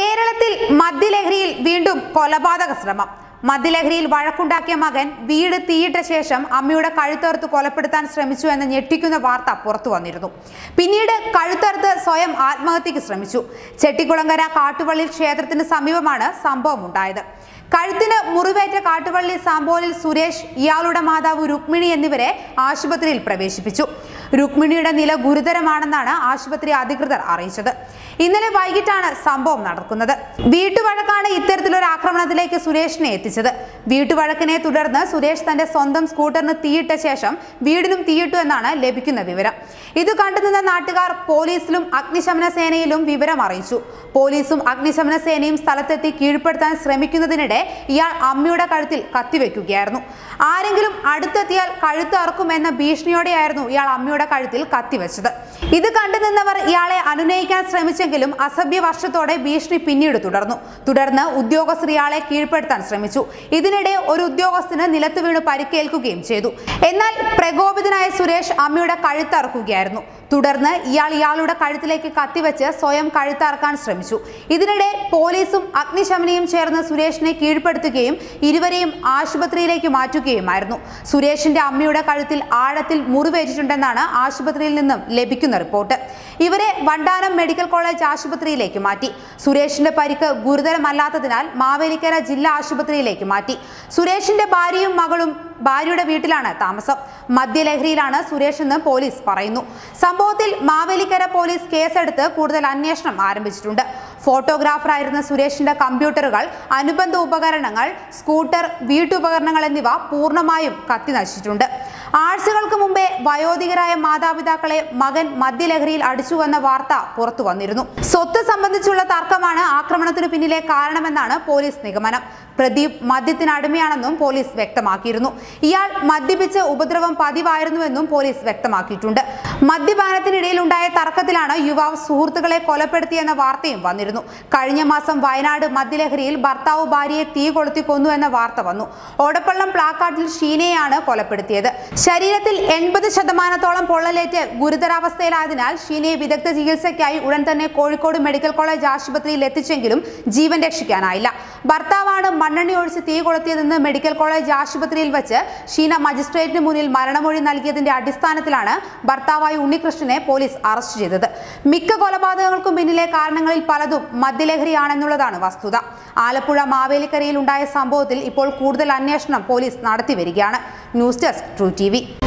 കേരളത്തിൽ മദ്യലഹരിയിൽ വീണ്ടും കൊലപാതക ശ്രമം മദ്യലഹരിയിൽ വഴക്കുണ്ടാക്കിയ മകൻ വീട് തീയിട്ട ശേഷം അമ്മയുടെ കഴുത്തറുത്ത് കൊലപ്പെടുത്താൻ ശ്രമിച്ചു എന്ന ഞെട്ടിക്കുന്ന വാർത്ത പുറത്തു വന്നിരുന്നു പിന്നീട് കഴുത്തറുത്ത് സ്വയം ആത്മഹത്യക്ക് ശ്രമിച്ചു ചെട്ടിക്കുളങ്കര കാട്ടുവള്ളി ക്ഷേത്രത്തിന് സമീപമാണ് സംഭവം ഉണ്ടായത് കഴുത്തിന് മുറിവേറ്റ കാട്ടുവള്ളി സാമ്പോലിൽ സുരേഷ് ഇയാളുടെ മാതാവ് രുക്മിണി എന്നിവരെ ആശുപത്രിയിൽ പ്രവേശിപ്പിച്ചു രുക്മിണിയുടെ നില ഗുരുതരമാണെന്നാണ് ആശുപത്രി അധികൃതർ അറിയിച്ചത് ഇന്നലെ വൈകിട്ടാണ് സംഭവം നടക്കുന്നത് വീട്ടുവഴക്കാണ് ഇത്തരത്തിലൊരു ആക്രമണത്തിലേക്ക് സുരേഷിനെ എത്തിച്ചത് വീട്ടുവഴക്കിനെ തുടർന്ന് സുരേഷ് തന്റെ സ്വന്തം സ്കൂട്ടറിന് തീയിട്ട ശേഷം വീടിനും തീയിട്ടു എന്നാണ് ലഭിക്കുന്ന വിവരം ഇത് കണ്ടുനിന്ന നാട്ടുകാർ പോലീസിലും അഗ്നിശമന സേനയിലും വിവരം അറിയിച്ചു പോലീസും അഗ്നിശമന സേനയും സ്ഥലത്തെത്തി കീഴ്പ്പെടുത്താൻ ശ്രമിക്കുന്നതിനിടെ ഇയാൾ അമ്മയുടെ കഴുത്തിൽ കത്തിവെക്കുകയായിരുന്നു ആരെങ്കിലും അടുത്തെത്തിയാൽ കഴുത്ത് അറക്കുമെന്ന ഭീഷണിയോടെയായിരുന്നു ഇയാൾ അമ്മയുടെ കഴുത്തിൽ കത്തിവെച്ചത് ഇത് കണ്ടുനിന്നവർ ഇയാളെ അനുനയിക്കാൻ ശ്രമിച്ചെങ്കിലും അസഭ്യ വർഷത്തോടെ ഭീഷണി പിന്നീട് തുടർന്നു തുടർന്ന് ഉദ്യോഗസ്ഥർ ഇയാളെ കീഴ്പ്പെടുത്താൻ ശ്രമിച്ചു ഇതിനിടെ ഒരു ഉദ്യോഗസ്ഥന് നിലത്ത് വീണ് പരിക്കേൽക്കുകയും ചെയ്തു എന്നാൽ പ്രകോപിതനായ സുരേഷ് അമ്മയുടെ കഴുത്തറക്കുകയായിരുന്നു തുടർന്ന് ഇയാൾ ഇയാളുടെ കഴുത്തിലേക്ക് കത്തിവെച്ച് സ്വയം കഴുത്തറക്കാൻ ശ്രമിച്ചു ഇതിനിടെ പോലീസും അഗ്നിശമനയും ചേർന്ന് സുരേഷിനെ കീഴ്പ്പെടുത്തുകയും ഇരുവരെയും ആശുപത്രിയിലേക്ക് മാറ്റുകയുമായിരുന്നു സുരേഷിന്റെ അമ്മയുടെ കഴുത്തിൽ ആഴത്തിൽ മുറിവേറ്റിട്ടുണ്ടെന്നാണ് ആശുപത്രിയിൽ നിന്നും ലഭിക്കുന്ന റിപ്പോർട്ട് ഇവരെ വണ്ടാനം മെഡിക്കൽ കോളേജ് ആശുപത്രിയിലേക്ക് മാറ്റി സുരേഷിന്റെ പരിക്ക് ഗുരുതരമല്ലാത്തതിനാൽ മാവേലിക്കര ജില്ലാ ആശുപത്രിയിലേക്ക് മാറ്റി സുരേഷിന്റെ ഭാര്യയും മകളും ഭാര്യയുടെ വീട്ടിലാണ് താമസം മദ്യലഹരിയിലാണ് സുരേഷ് എന്ന് പോലീസ് പറയുന്നു സംഭവത്തിൽ മാവേലിക്കര പോലീസ് കേസെടുത്ത് കൂടുതൽ അന്വേഷണം ആരംഭിച്ചിട്ടുണ്ട് ഫോട്ടോഗ്രാഫറായിരുന്ന സുരേഷിന്റെ കമ്പ്യൂട്ടറുകൾ അനുബന്ധ ഉപകരണങ്ങൾ സ്കൂട്ടർ വീട്ടുപകരണങ്ങൾ എന്നിവ പൂർണ്ണമായും കത്തി നശിച്ചിട്ടുണ്ട് ആഴ്ചകൾക്ക് മുമ്പേ വയോധികരായ മാതാപിതാക്കളെ മകൻ മദ്യലഹരിയിൽ അടിച്ചുവെന്ന വാർത്ത പുറത്തു വന്നിരുന്നു സ്വത്ത് സംബന്ധിച്ചുള്ള തർക്കമാണ് ആക്രമണത്തിന് പിന്നിലെ കാരണമെന്നാണ് പോലീസ് നിഗമനം പ്രദീപ് മദ്യത്തിന് അടിമയാണെന്നും പോലീസ് വ്യക്തമാക്കിയിരുന്നു ഇയാൾ മദ്യപിച്ച് ഉപദ്രവം പതിവായിരുന്നുവെന്നും പോലീസ് വ്യക്തമാക്കിയിട്ടുണ്ട് മദ്യപാനത്തിനിടയിൽ ഉണ്ടായ തർക്കത്തിലാണ് യുവാവ് സുഹൃത്തുക്കളെ കൊലപ്പെടുത്തിയെന്ന വാർത്തയും വന്നിരുന്നു കഴിഞ്ഞ മാസം വയനാട് മദ്യലഹരിയിൽ ഭർത്താവ് ഭാര്യയെ തീ കൊളുത്തി കൊന്നു എന്ന വാർത്ത വന്നു ഓടപ്പള്ളം പ്ലാക്കാട്ടിൽ ഷീനയെയാണ് കൊലപ്പെടുത്തിയത് ശരീരത്തിൽ എൺപത് ശതമാനത്തോളം പൊള്ളലേറ്റ് ഗുരുതരാവസ്ഥയിലായതിനാൽ ഷീനയെ വിദഗ്ധ ചികിത്സയ്ക്കായി ഉടൻ തന്നെ കോഴിക്കോട് മെഡിക്കൽ കോളേജ് ആശുപത്രിയിൽ എത്തിച്ചെങ്കിലും ജീവൻ രക്ഷിക്കാനായില്ല ഭർത്താവാണ് മണ്ണെണ്ണ ഒഴിച്ച് തീ കൊളുത്തിയതെന്ന് മെഡിക്കൽ കോളേജ് ആശുപത്രിയിൽ വെച്ച് ഷീന മജിസ്ട്രേറ്റിന് മുന്നിൽ മരണമൊഴി നൽകിയതിന്റെ അടിസ്ഥാനത്തിലാണ് ഭർത്താവായ ഉണ്ണികൃഷ്ണനെ പോലീസ് അറസ്റ്റ് ചെയ്തത് മിക്ക കൊലപാതകങ്ങൾക്കും പിന്നിലെ കാരണങ്ങളിൽ പലതും മദ്യലഹരിയാണെന്നുള്ളതാണ് വസ്തുത ആലപ്പുഴ മാവേലിക്കരയിൽ ഉണ്ടായ സംഭവത്തിൽ ഇപ്പോൾ കൂടുതൽ അന്വേഷണം പോലീസ് നടത്തി വരികയാണ് ന്യൂസ് ഡെസ്ക് ട്രൂ ടി